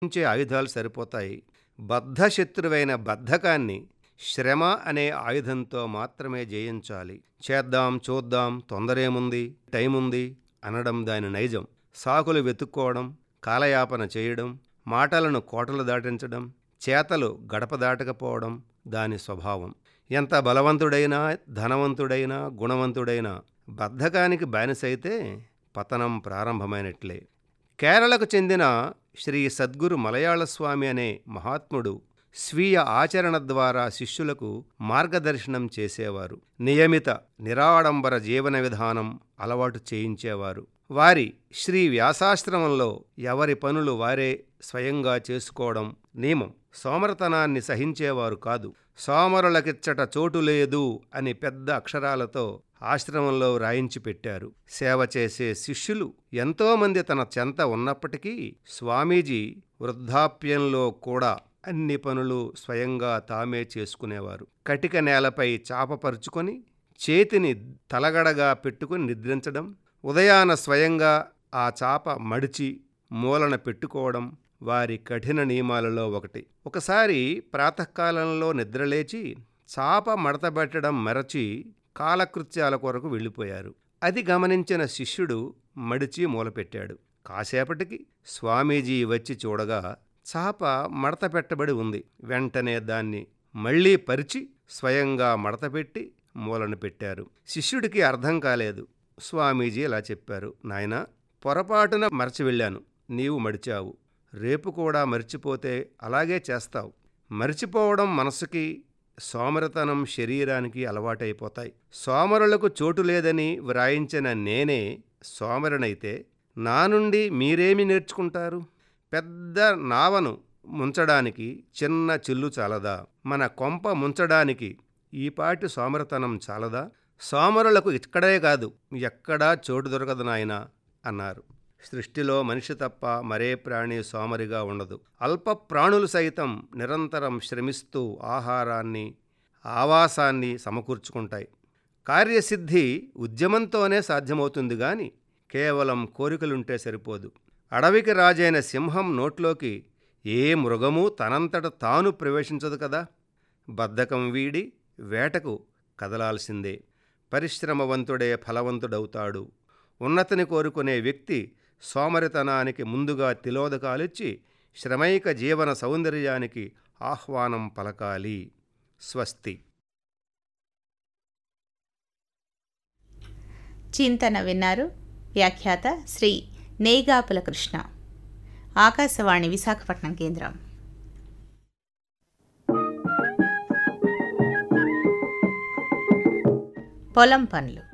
ఉంచే ఆయుధాలు సరిపోతాయి బద్ధశత్రువైన బద్ధకాన్ని శ్రమ అనే ఆయుధంతో మాత్రమే జయించాలి చేద్దాం చూద్దాం తొందరేముంది టైం ఉంది అనడం దాని నైజం సాకులు వెతుక్కోవడం కాలయాపన చేయడం మాటలను కోటలు దాటించడం చేతలు గడప దాటకపోవడం దాని స్వభావం ఎంత బలవంతుడైనా ధనవంతుడైనా గుణవంతుడైనా బద్ధకానికి బానిసైతే పతనం ప్రారంభమైనట్లే కేరళకు చెందిన శ్రీ సద్గురు మలయాళ స్వామి అనే మహాత్ముడు స్వీయ ఆచరణ ద్వారా శిష్యులకు మార్గదర్శనం చేసేవారు నియమిత నిరాడంబర జీవన విధానం అలవాటు చేయించేవారు వారి శ్రీ వ్యాసాశ్రమంలో ఎవరి పనులు వారే స్వయంగా చేసుకోవడం నియమం సోమరతనాన్ని సహించేవారు కాదు సోమరులకిచ్చట చోటు లేదు అని పెద్ద అక్షరాలతో ఆశ్రమంలో రాయించి పెట్టారు సేవ చేసే శిష్యులు ఎంతోమంది తన చెంత ఉన్నప్పటికీ స్వామీజీ వృద్ధాప్యంలో కూడా అన్ని పనులు స్వయంగా తామే చేసుకునేవారు కటిక నేలపై చాపపరుచుకొని చేతిని తలగడగా పెట్టుకుని నిద్రించడం ఉదయాన స్వయంగా ఆ చాప మడిచి మూలన పెట్టుకోవడం వారి కఠిన నియమాలలో ఒకటి ఒకసారి ప్రాతకాలంలో నిద్రలేచి చాప మడతబెట్టడం మరచి కాలకృత్యాల కొరకు వెళ్ళిపోయారు అది గమనించిన శిష్యుడు మడిచి మూలపెట్టాడు కాసేపటికి స్వామీజీ వచ్చి చూడగా చాప మడత పెట్టబడి ఉంది వెంటనే దాన్ని మళ్ళీ పరిచి స్వయంగా మడతపెట్టి మూలను పెట్టారు శిష్యుడికి అర్థం కాలేదు స్వామీజీ ఇలా చెప్పారు నాయనా పొరపాటున మరచి వెళ్ళాను నీవు మడిచావు రేపు కూడా మర్చిపోతే అలాగే చేస్తావు మర్చిపోవడం మనసుకి సోమరతనం శరీరానికి అలవాటైపోతాయి సోమరులకు చోటు లేదని వ్రాయించిన నేనే సోమరునైతే నా నుండి మీరేమి నేర్చుకుంటారు పెద్ద నావను ముంచడానికి చిన్న చిల్లు చాలదా మన కొంప ముంచడానికి ఈపాటి సోమరతనం చాలదా సోమరులకు ఇక్కడే కాదు ఎక్కడా చోటు దొరకదు నాయనా అన్నారు సృష్టిలో మనిషి తప్ప మరే ప్రాణి సోమరిగా ఉండదు అల్ప ప్రాణులు సైతం నిరంతరం శ్రమిస్తూ ఆహారాన్ని ఆవాసాన్ని సమకూర్చుకుంటాయి కార్యసిద్ధి ఉద్యమంతోనే సాధ్యమవుతుంది గాని కేవలం కోరికలుంటే సరిపోదు అడవికి రాజైన సింహం నోట్లోకి ఏ మృగమూ తనంతట తాను ప్రవేశించదు కదా బద్ధకం వీడి వేటకు కదలాల్సిందే పరిశ్రమవంతుడే ఫలవంతుడవుతాడు ఉన్నతిని కోరుకునే వ్యక్తి సోమరితనానికి ముందుగా తిలోదకాలిచ్చి శ్రమైక జీవన సౌందర్యానికి ఆహ్వానం పలకాలి స్వస్తి చింతన విన్నారు వ్యాఖ్యాత శ్రీ నేగాపుల కృష్ణ ఆకాశవాణి విశాఖపట్నం కేంద్రం పొలం పనులు